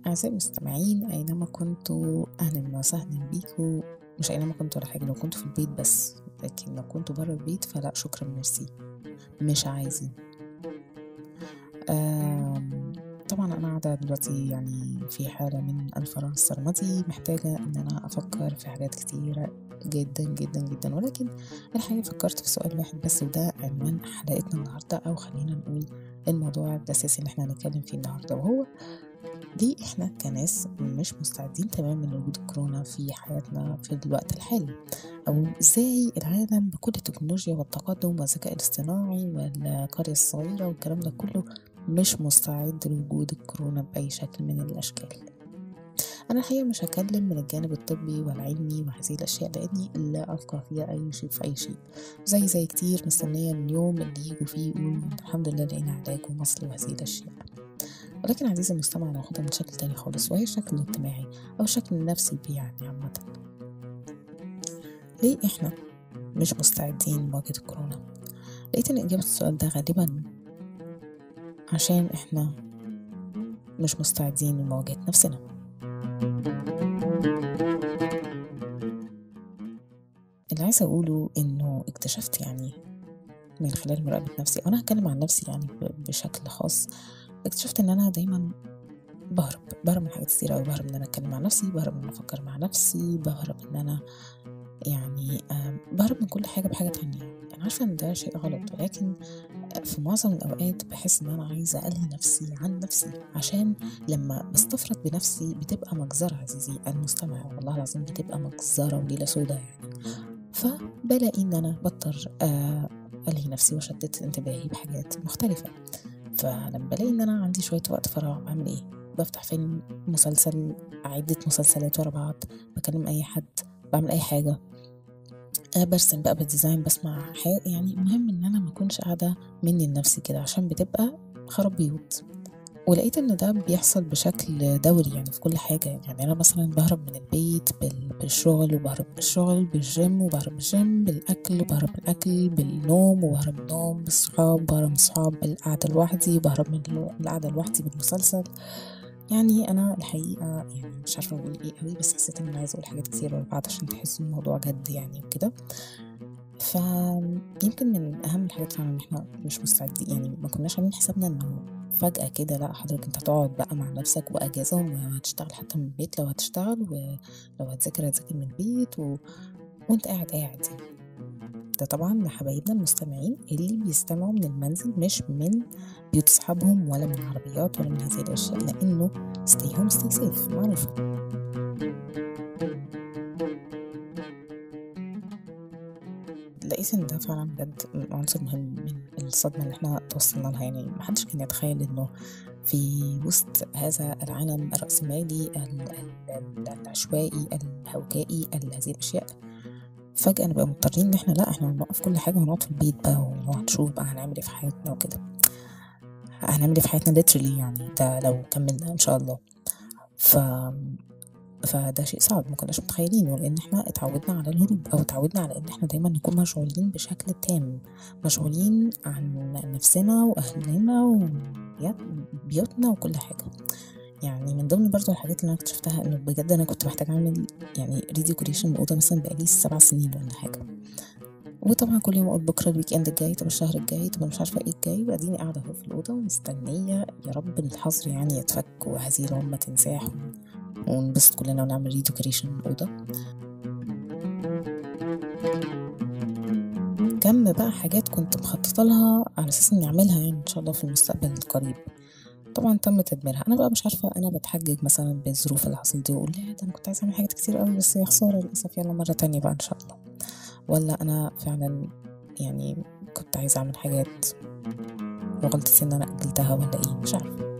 أعزائي المستمعين أينما كنتوا أهلا وسهلا بيكم مش أينما كنتوا ولا حاجة لو كنتوا في البيت بس لكن لو كنتوا برا البيت فلا شكرا ميرسي مش عايزين آم، طبعا أنا قاعدة دلوقتي يعني في حالة من الفراغ السرمدي محتاجة إن أنا أفكر في حاجات كتيرة جدا جدا جدا ولكن الحقيقة فكرت في سؤال واحد بس وده عنوان حلقتنا النهاردة أو خلينا نقول الموضوع الأساسي اللي احنا هنتكلم فيه النهاردة وهو ليه احنا كناس مش مستعدين تماما لوجود الكورونا في حياتنا في الوقت الحالي او ازاي العالم بكل التكنولوجيا والتقدم والذكاء الاصطناعي والقرية الصغيرة والكلام ده كله مش مستعد لوجود الكورونا بأي شكل من الأشكال أنا الحقيقة مش هتكلم من الجانب الطبي والعلمي وهذه الأشياء لأني لا أفقه فيها أي شيء في أي شيء زي زي كتير مستنية اليوم اللي يجوا فيه يقولوا الحمد لله لقينا علاج ومصل وهذه الأشياء ولكن عزيزي المستمع ناخدها من شكل تاني خالص وهي الشكل الاجتماعي أو الشكل النفسي يعني عامة ليه إحنا مش مستعدين لمواجهة الكورونا؟ لقيت إن إجابة السؤال ده غالبا عشان إحنا مش مستعدين لمواجهة نفسنا اللي عايزة أقوله إنه اكتشفت يعني من خلال مراقبة نفسي أنا هتكلم عن نفسي يعني ب- بشكل خاص اكتشفت إن أنا دايما بهرب بهرب من حاجات كتير أوي بهرب إن أنا أتكلم مع نفسي بهرب إن أنا أفكر مع نفسي بهرب إن أنا يعني آم، بهرب من كل حاجة بحاجة تانية أنا عارفة إن ده شيء غلط ولكن في معظم الأوقات بحس إن أنا عايزة ألهي نفسي عن نفسي عشان لما بستفرد بنفسي بتبقى مجزرة عزيزي المستمع والله العظيم بتبقى مجزرة وليلة سودة يعني فبلاقي إن أنا بضطر آه، ألهي نفسي وأشتت انتباهي بحاجات مختلفة فلما بلاقي إن أنا عندي شوية وقت فراغ بعمل إيه؟ بفتح فيلم مسلسل عدة مسلسلات ورا بعض بكلم أي حد بعمل أي حاجة أه برسم بقى بديزاين بسمع حاجة يعني المهم إن أنا ما أكونش قاعدة مني لنفسي كده عشان بتبقى خراب بيوت ولقيت إن ده بيحصل بشكل دوري يعني في كل حاجة يعني أنا مثلا بهرب من البيت بال- بالشغل وبهرب من الشغل بالجيم وبهرب من الجيم بالأكل وبهرب من الأكل بالنوم وبهرب من النوم بالصحاب وبهرب من الصحاب بالقعدة لوحدي وبهرب من الو- القعدة لوحدي بالمسلسل يعني أنا الحقيقة يعني مش عارفة أقول إيه قوي بس حسيت إن أنا عايزة أقول حاجات كتير ورا بعض عشان تحسوا الموضوع جد يعني وكده فيمكن من أهم الحاجات فعلا إن إحنا مش مستعدين يعني ما كناش عاملين حسابنا إنه فجأة كده لا حضرتك أنت هتقعد بقى مع نفسك وأجازة وهتشتغل حتى من البيت لو هتشتغل ولو هتذاكر هتذاكر من البيت و... وأنت قاعد قاعد يعني ده طبعا لحبايبنا المستمعين اللي بيستمعوا من المنزل مش من بيوت أصحابهم ولا من العربيات ولا من هذه الأشياء لأنه stay home stay safe معروفة لقيت ان ده فعلا بجد عنصر مهم من الصدمة اللي احنا توصلنا لها يعني محدش كان يتخيل انه في وسط هذا العالم الرأسمالي ال- ال- ال- العشوائي الهوجائي ال- هذه الأشياء فجأة نبقى مضطرين إن إحنا لأ إحنا هنوقف كل حاجة ونقعد في البيت بقى وهنشوف بقى هنعمل إيه في حياتنا وكده هنعمل إيه في حياتنا literally يعني ده لو كملنا إن شاء الله ف فده شيء صعب ما كناش متخيلينه لان احنا اتعودنا على الهروب او اتعودنا على ان احنا دايما نكون مشغولين بشكل تام مشغولين عن نفسنا واهلنا وبيوتنا وكل حاجه يعني من ضمن برضو الحاجات اللي انا اكتشفتها انه بجد انا كنت محتاجه اعمل يعني ريديكوريشن الاوضه مثلا بقالي سبع سنين ولا حاجه وطبعا كل يوم اقول بكره الويك اند الجاي طب الشهر الجاي طب أنا مش عارفه ايه الجاي واديني قاعده اهو في الاوضه ومستنيه يا رب الحظر يعني يتفك وهذه الامه تنزاح ونبسط كلنا ونعمل ريديكوريشن الأوضة كم بقى حاجات كنت مخططة لها على أساس إني أعملها يعني إن شاء الله في المستقبل القريب طبعا تم تدميرها أنا بقى مش عارفة أنا بتحجج مثلا بالظروف اللي حصلت دي وأقول لا ده أنا كنت عايزة أعمل حاجات كتير قوي بس يا خسارة للأسف يلا مرة تانية بقى إن شاء الله ولا أنا فعلا يعني كنت عايزة أعمل حاجات وغلطتي إن أنا أجلتها ولا إيه مش عارفة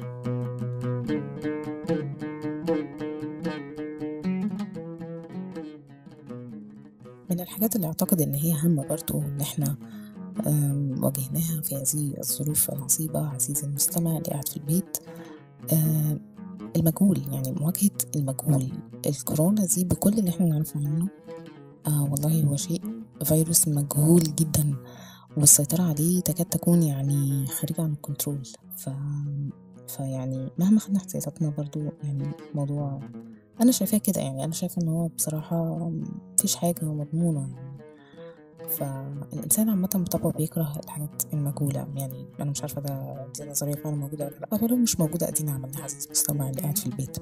من الحاجات اللي أعتقد إن هي هامة برضو إن إحنا آم، واجهناها في هذه الظروف العصيبة عزيزي المستمع اللي قاعد في البيت آم، المجهول يعني مواجهة المجهول الكورونا دي بكل اللي احنا نعرفه عنه آه والله هو شيء فيروس مجهول جدا والسيطرة عليه تكاد تكون يعني خارجة عن الكنترول ف... فيعني مهما خدنا احتياطاتنا برضو يعني موضوع أنا شايفاه كده يعني أنا شايفة إن هو بصراحة مفيش حاجة مضمونة يعني فالإنسان عامة بطبعه بيكره الحاجات المجهولة يعني أنا مش عارفة ده دي نظرية فعلا موجودة ولا لأ ولو مش موجودة أدينا عملنا عزيز المستمع اللي قاعد في البيت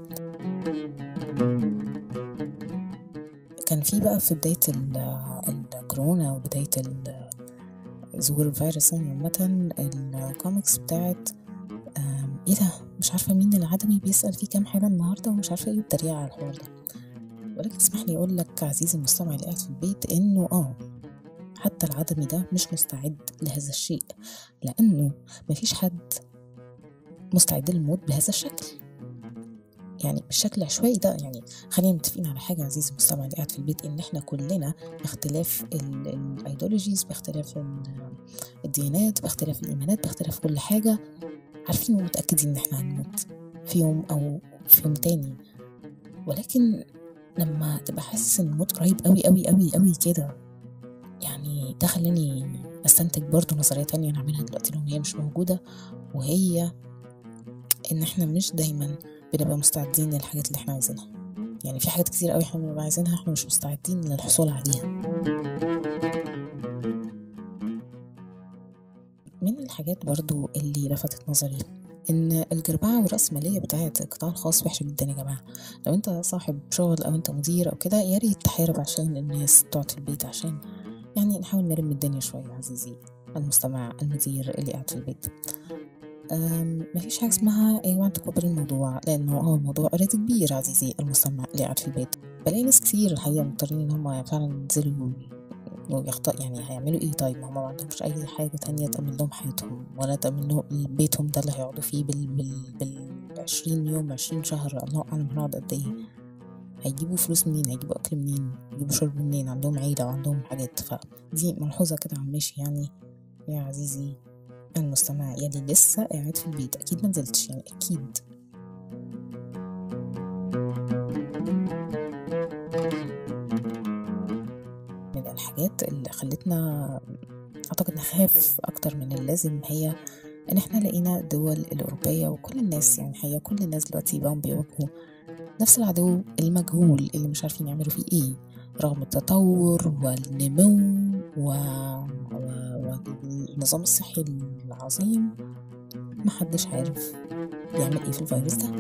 كان في بقى في بداية الكورونا وبداية ظهور الفيروس يعني عامة الكوميكس بتاعت ايه ده مش عارفة مين العدمي بيسأل فيه كام حاجة النهاردة ومش عارفة ايه التريقة على الحوار ده ولكن اسمح لي اقول لك عزيزي المستمع اللي قاعد في البيت انه اه حتى العدمي ده مش مستعد لهذا الشيء لانه مفيش حد مستعد للموت بهذا الشكل يعني بالشكل العشوائي ده يعني خلينا متفقين على حاجه عزيزي المستمع اللي قاعد في البيت ان احنا كلنا باختلاف الايديولوجيز باختلاف الديانات باختلاف الايمانات باختلاف كل حاجه عارفين ومتاكدين ان احنا هنموت في يوم او في يوم تاني ولكن لما تبقى حاسس ان الموت قريب قوي قوي قوي قوي كده يعني ده خلاني استنتج برضو نظريه تانية انا عاملها دلوقتي لو هي مش موجوده وهي ان احنا مش دايما بنبقى مستعدين للحاجات اللي احنا عايزينها يعني في حاجات كتير قوي احنا بنبقى عايزينها احنا مش مستعدين للحصول عليها من الحاجات برضو اللي لفتت نظري ان الجربعة والرأسمالية بتاعت القطاع الخاص وحشة جدا يا جماعة لو انت صاحب شغل او انت مدير او كده يا ريت تحارب عشان الناس تقعد في البيت عشان يعني نحاول نرم الدنيا شوية عزيزي المستمع المدير اللي قاعد في البيت مفيش حاجة اسمها أيوة تكبر الموضوع لأنه هو الموضوع أوريدي كبير عزيزي المستمع اللي قاعد في البيت بلاقي ناس كتير الحقيقة مضطرين إن هم فعلا ينزلوا ويخطأ يعني هيعملوا ايه طيب هما ما عندهمش اي حاجة تانية تأمن لهم حياتهم ولا تأمن لهم بيتهم ده اللي هيقعدوا فيه بال بال بالعشرين يوم عشرين شهر الله أعلم هنقعد قد ايه هيجيبوا فلوس منين هيجيبوا أكل منين هيجيبوا شرب منين عندهم عيلة وعندهم حاجات فدي ملحوظة كده على الماشي يعني يا عزيزي المستمع يلي لسه قاعد في البيت أكيد منزلتش يعني أكيد من الحاجات اللي خلتنا أعتقد نخاف أكتر من اللازم هي إن إحنا لقينا الدول الأوروبية وكل الناس يعني هي كل الناس دلوقتي بقوا بيواجهوا نفس العدو المجهول اللي مش عارفين يعملوا فيه إيه رغم التطور والنمو و... و... والنظام الصحي العظيم محدش عارف يعمل ايه في الفيروس ده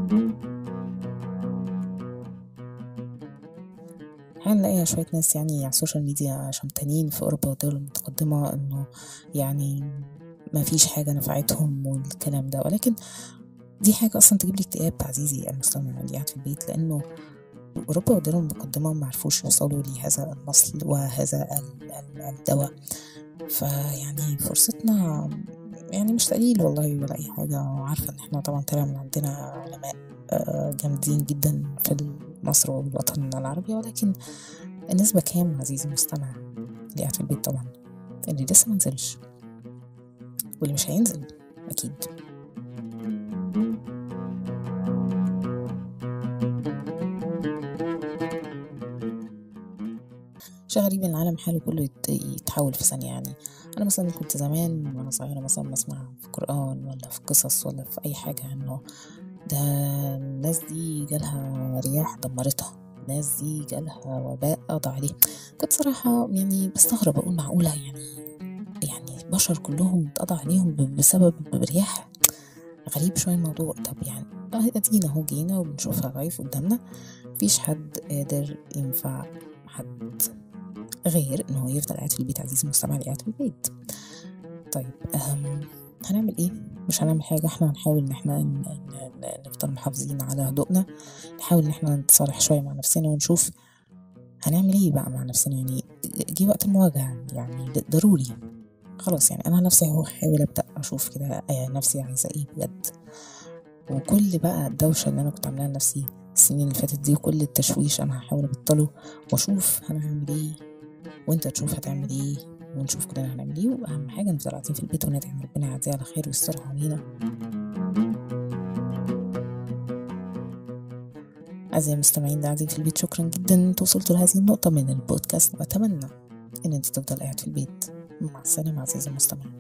هنلاقي شوية ناس يعني على السوشيال ميديا شمتانين في أوروبا والدول المتقدمة إنه يعني ما فيش حاجة نفعتهم والكلام ده ولكن دي حاجة أصلا تجيب لي اكتئاب عزيزي المستمع اللي قاعد في البيت لأنه أوروبا والدول المتقدمة ما عرفوش يوصلوا لهذا المصل وهذا الدواء فيعني فرصتنا يعني مش تقليل والله ولا أي حاجة وعارفة إن إحنا طبعا طلع من عندنا علماء جامدين جدا في مصر والوطن العربي ولكن النسبة كام عزيزي المستمع اللي قاعد في البيت طبعا اللي لسه منزلش واللي مش هينزل أكيد شيء غريب ان العالم حاله كله يتحول في ثانية يعني أنا مثلا كنت زمان وأنا صغيرة مثلا بسمع في قرآن ولا في قصص ولا في أي حاجة إنه ده الناس دي جالها رياح دمرتها الناس دي جالها وباء قضى عليه كنت صراحة يعني بستغرب أقول معقولة يعني يعني بشر كلهم اتقضى عليهم بسبب رياح غريب شوية الموضوع طب يعني ادينا اهو جينا وبنشوفها لايف قدامنا مفيش حد قادر ينفع حد غير انه هو يفضل قاعد في البيت عزيزي المستمع اللي قاعد في البيت طيب أهم هنعمل ايه مش هنعمل حاجة احنا هنحاول ان احنا نفضل محافظين على هدوءنا نحاول ان احنا نتصالح شوية مع نفسنا ونشوف هنعمل ايه بقى مع نفسنا يعني جه وقت المواجهة يعني ضروري خلاص يعني انا نفسي هو حاول ابدا اشوف كده نفسي عايزه ايه بجد وكل بقى الدوشه اللي انا كنت عاملاها لنفسي السنين اللي فاتت دي وكل التشويش انا هحاول ابطله واشوف انا هعمل ايه وانت تشوف هتعمل ايه ونشوف كلنا هنعمل ايه واهم حاجه نفضل قاعدين في البيت وندعي ربنا يعديها على خير ويسترها علينا أعزائي المستمعين قاعدين في البيت شكرا جدا انتوا وصلتوا لهذه النقطة من البودكاست وأتمنى إن أنت تفضل قاعد في البيت مع السلامة عزيزي المستمع